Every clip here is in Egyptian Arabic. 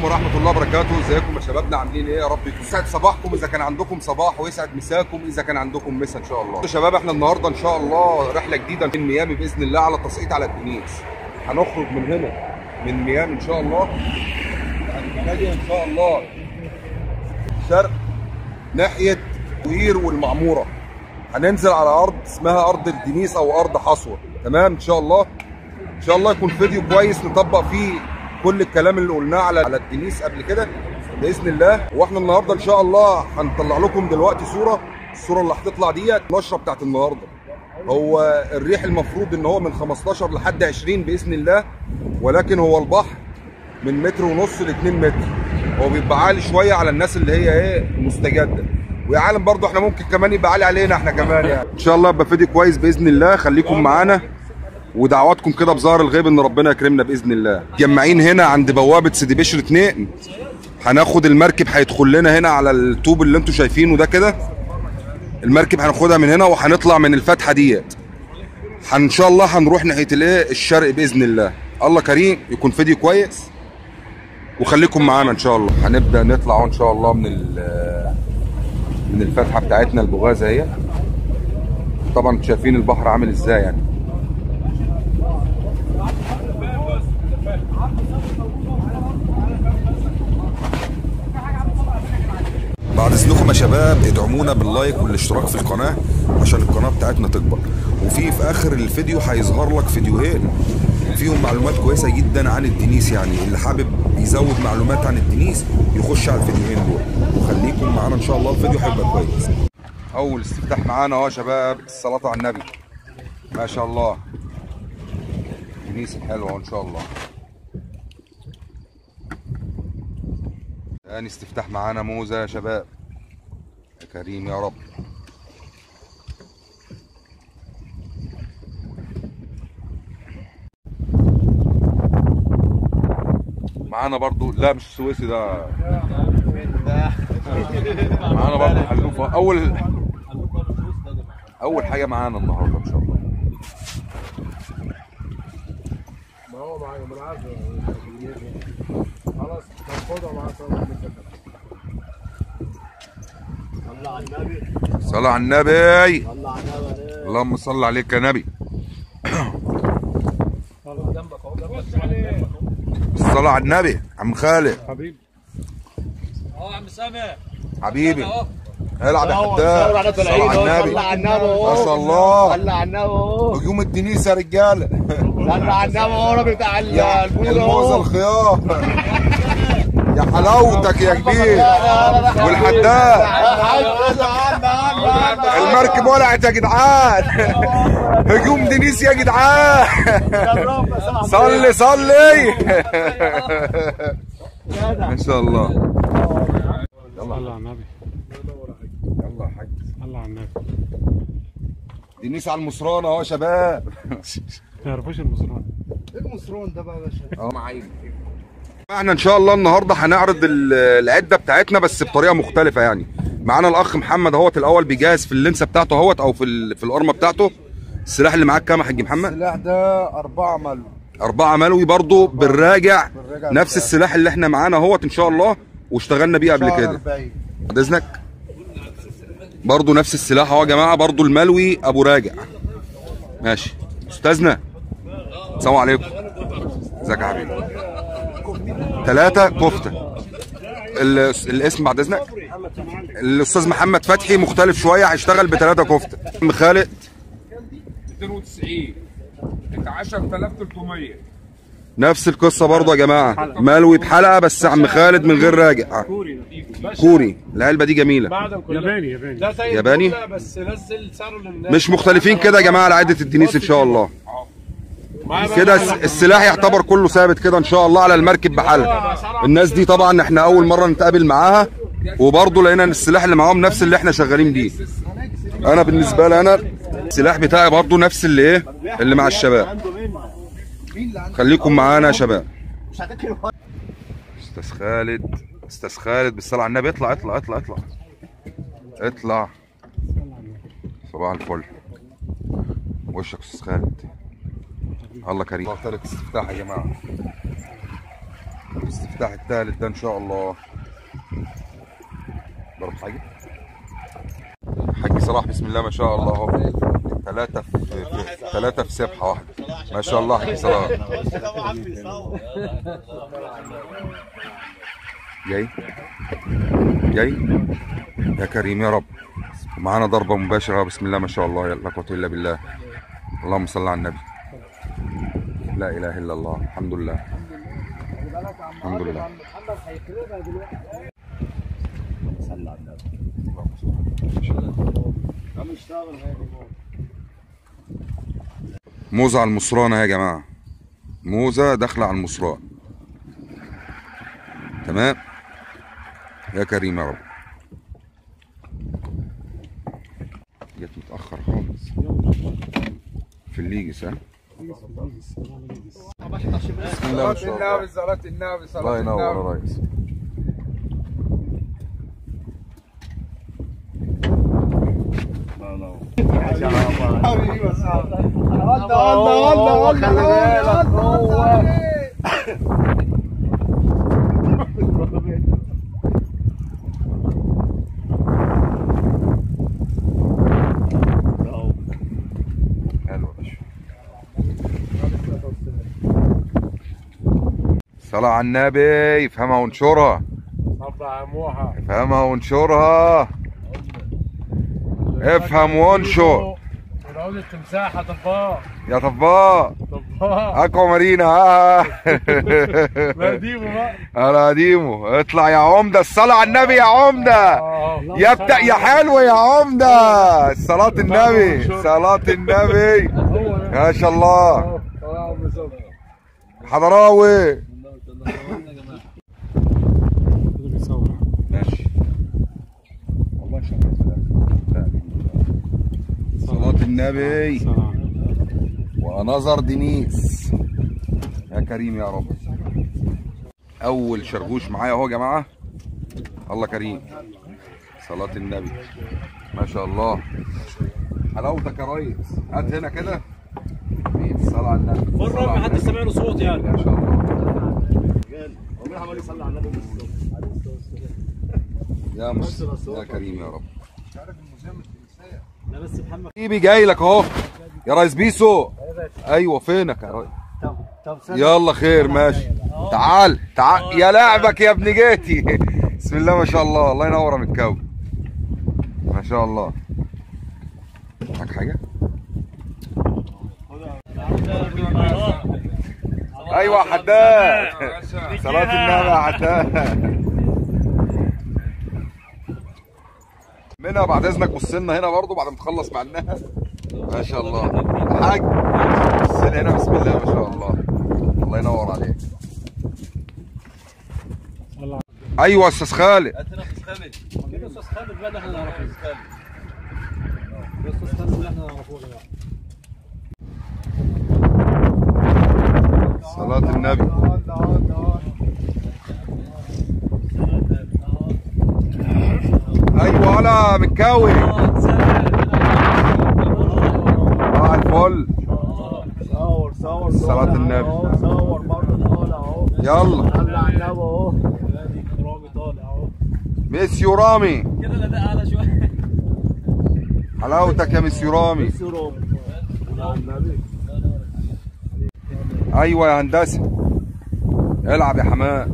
عليكم ورحمة الله وبركاته، ازيكم يا شبابنا عاملين ايه؟ يا رب يكون يسعد صباحكم إذا كان عندكم صباح ويسعد مساكم إذا كان عندكم مسا إن شاء الله. يا شباب احنا النهارده إن شاء الله رحلة جديدة من ميامي بإذن الله على التسقيط على الدنيس. هنخرج من هنا من ميامي إن شاء الله. هنتجه إن شاء الله شرق ناحية وير والمعمورة. هننزل على أرض اسمها أرض الدنيس أو أرض حصوة، تمام إن شاء الله. ان شاء الله يكون فيديو كويس نطبق فيه كل الكلام اللي قلناه على على الدنيس قبل كده باذن الله واحنا النهارده ان شاء الله هنطلع لكم دلوقتي صوره الصوره اللي هتطلع ديت النشره بتاعت النهارده هو الريح المفروض ان هو من 15 لحد 20 باذن الله ولكن هو البحر من متر ونص ل 2 متر هو بيبقى عالي شويه على الناس اللي هي ايه مستجده ويا عالم برضو احنا ممكن كمان يبقى عالي علينا احنا كمان يعني ان شاء الله يبقى فيديو كويس باذن الله خليكم معانا ودعواتكم كده بظهر الغيب ان ربنا يكرمنا باذن الله جمعين هنا عند بوابه سيدي بشر 2 هناخد المركب هيدخل لنا هنا على الطوب اللي انتم شايفينه ده كده المركب هناخدها من هنا وهنطلع من الفتحه ديت ان شاء الله هنروح ناحيه الايه الشرق باذن الله الله كريم يكون فيديو كويس وخليكم معانا ان شاء الله هنبدا نطلع ان شاء الله من من الفتحه بتاعتنا البغازه اهي طبعا شايفين البحر عامل ازاي يعني بعد اذنكم يا شباب ادعمونا باللايك والاشتراك في القناه عشان القناه بتاعتنا تكبر وفي في اخر الفيديو هيظهر لك فيديوهين فيهم معلومات كويسه جدا عن الدنيس يعني اللي حابب يزود معلومات عن الدنيس يخش على الفيديوهين دول وخليكم معانا ان شاء الله الفيديو هيبقى كويس اول استفتاح معانا اهو يا شباب الصلاه على النبي ما شاء الله دنيس الحلوه ان شاء الله تاني استفتاح معانا موزة يا شباب يا كريم يا رب معانا برضو لا مش السويسي ده معانا برضو حلوفة اول اول حاجة معانا النهاردة ان شاء الله ما هو معايا ما انا عارف خلاص هناخدها معاك صلى على النبي صلى على النبي صلى على النبي اللهم صل عليك يا نبي جنبك اهو جنبك الصلاة على النبي عم خالد حبيبي اه عم سامع حبيبي اهو العب يا حداد صلى صلى على النبي على النبي اهو ما شاء الله صلى على النبي اهو هجوم الدنيس يا رجاله صلى على النبي اهو راجل بتاع يا البول الموزه اهو الخيار يا حلاوتك يا كبير والحداد المركب ولعت يا جدعان هجوم دنيس يا جدعان صلي صلي ما شاء الله صلى على النبي يلا يا حاج صلى على النبي دنيس على المصرانه اهو يا شباب ما يعرفوش المصريين ايه المصرون ده بقى يا باشا اه معايا احنا ان شاء الله النهارده هنعرض ال- العده بتاعتنا بس بطريقه مختلفه يعني معانا الاخ محمد اهوت الاول بيجهز في اللينسه بتاعته اهوت او في ال- في القرمه بتاعته السلاح اللي معاك كام يا حاج محمد السلاح ده أربعة ملو أربعة ملوي برضه بالراجع بالراجع نفس بتاعه. السلاح اللي احنا معانا اهوت ان شاء الله واشتغلنا بيه قبل شهر كده 40 بعد اذنك برضه نفس السلاح اهو يا جماعه برضه الملوي ابو راجع ماشي استاذنا السلام عليكم ازيك يا حبيبي ثلاثة كفتة ال- الاسم بعد اذنك الاستاذ محمد فتحي مختلف شويه هيشتغل بثلاثة كفتة عم خالد 290 انت 10300 نفس القصه برضه يا جماعه ملوي بحلقه بس عم خالد من غير راجع كوري العلبه دي جميله ياباني ياباني ده زي ياباني؟ الفل بس نزل سعره للناس مش مختلفين كده يا جماعه على عده الدنيس ان شاء الله كده الس- السلاح يعتبر كله ثابت كده ان شاء الله على المركب بحالها الناس دي طبعا احنا اول مره نتقابل معاها وبرضه لقينا ان السلاح اللي معاهم نفس اللي احنا شغالين بيه انا بالنسبه لي انا السلاح بتاعي برضه نفس اللي ايه اللي مع الشباب خليكم معانا يا شباب استاذ خالد استاذ خالد بالصلاه على النبي اطلع اطلع اطلع اطلع اطلع صباح الفل وشك استاذ خالد الله كريم طريقة استفتاح يا جماعة استفتاح هنفتح التالت ده ان شاء الله ضرب حاجه حاج صلاح بسم الله ما شاء الله اهو ثلاثة في في- ثلاثة في سبحة واحدة ما شاء الله حاج صلاح جاي جاي يا كريم يا رب معانا ضربة مباشرة بسم الله ما شاء الله لا قوة إلا بالله اللهم صل على النبي لا إله إلا الله الحمد لله الحمد لله موزة على المصرانة يا جماعة موزة داخلة على المصران تمام يا كريم يا رب جت متأخر خالص في الليجس ها بسم الله ما شاء الله صلاة النبي الله صلاة ينور النبي يا ريس الله الله الله الله حلو يا باشا صلاة على النبي افهمها وانشرها طب عموها افهمها وانشرها افهم وانشر ونعود التمساح طباخ يا طباق طباخ اقوى مارينا ها ما ديمه بقى على قديمه اطلع يا عمده الصلاة على النبي يا عمده اه يا بتاع يا حلو يا عمده صلاة النبي صلاة النبي ما شاء الله حضراوي كده بيصور ماشي والله صلاة النبي سلام ونظر دينيس يا كريم يا رب اول شرغوش معايا اهو يا جماعه الله كريم صلاة النبي ما شاء الله حلاوتك يا ريس هات هنا كده الصلاة على النبي بره الصلاة على ما حد النبي. سمع له صوت يعني ما شاء الله يا مس يا كريم يا رب لا بس محمد حبيبي جاي لك اهو يا ريس بيسو ايوه فينك يا ريس يلا خير ماشي تعال تعال يا لعبك يا ابن جيتي بسم الله ما شاء الله الله ينور من الكون ما شاء الله معاك حاجه ايوه يا حداد صلاه النبي يا حداد منى بعد اذنك بص لنا هنا برضه بعد ما تخلص مع الناس ما شاء الله حاج بص لي هنا بسم الله ما شاء الله الله ينور عليك الله ايوه يا استاذ خالد هاتنا استاذ خالد كده استاذ خالد بقى ده احنا نعرفه استاذ خالد ده استاذ خالد اللي احنا نعرفه يا جماعه صلاة النبي ايوه ولا متكوي اه الفل صور صور صلاة النبي. أهو، صور برضه طالع اهو يلا طلع على النبي اهو ادي رامي طالع اهو ميسيو رامي كده الاداء اعلى شويه حلاوتك يا ميسيو رامي سيروم على النبي ايوه يا هندسه العب يا حمام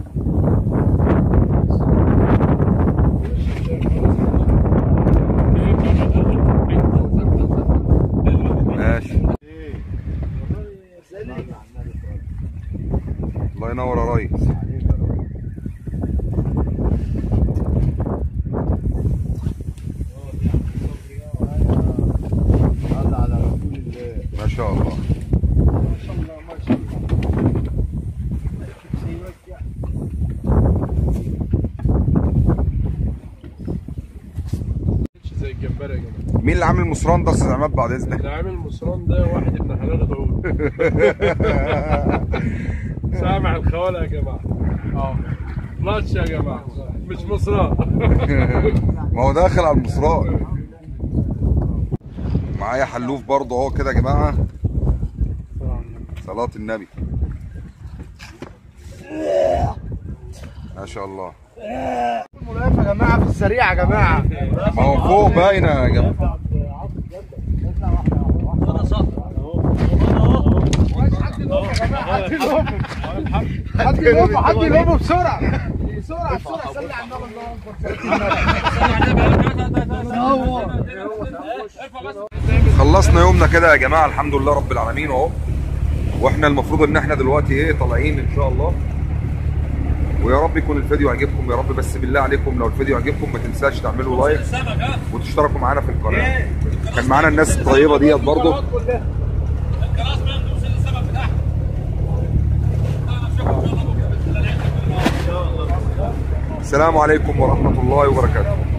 ماشي الله ينور يا ريس صلى على رسول الله ما شاء الله زي الجمبري يا جماعه مين اللي عامل المصران ده يا استاذ عماد بعد اذنك اللي عامل المصران ده واحد ابن حلال داوود سامع الخوالة يا جماعه اه ماتش يا جماعه مش مصران ما هو داخل على المصران معايا حلوف برضه اهو كده يا جماعه صلاة النبي ما شاء الله الملاف يا جماعه في السريع يا جماعه ما هو فوق باينه يا جماعه حد يلومه حد يلومه بسرعه بسرعه بسرعه صلي على النبي خلصنا يومنا كده يا جماعه الحمد لله رب العالمين اهو واحنا المفروض ان احنا دلوقتي ايه طالعين ان شاء الله ويا رب يكون الفيديو عجبكم يا رب بس بالله عليكم لو الفيديو عجبكم ما تنساش تعملوا لايك وتشتركوا معانا في القناه كان معانا الناس الطيبه ديت برضه السلام عليكم ورحمه الله وبركاته